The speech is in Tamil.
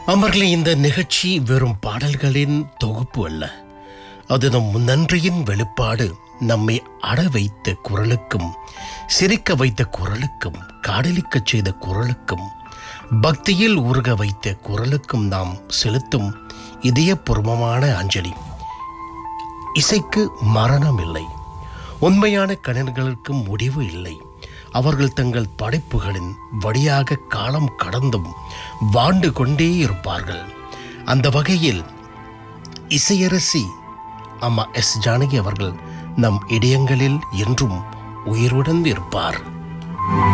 அமர்களே இந்த நிகழ்ச்சி வெறும் பாடல்களின் தொகுப்பு அல்ல அது நம் நன்றியின் வெளிப்பாடு நம்மை அட வைத்த குரலுக்கும் சிரிக்க வைத்த குரலுக்கும் காடலிக்கச் செய்த குரலுக்கும் பக்தியில் உருக வைத்த குரலுக்கும் நாம் செலுத்தும் இதயபூர்வமான அஞ்சலி இசைக்கு மரணம் இல்லை உண்மையான கலைஞர்களுக்கு முடிவு இல்லை அவர்கள் தங்கள் படைப்புகளின் வழியாக காலம் கடந்தும் வாழ்ந்து கொண்டே இருப்பார்கள் அந்த வகையில் இசையரசி அம்மா எஸ் ஜானகி அவர்கள் நம் இதயங்களில் என்றும் உயிருடன் இருப்பார்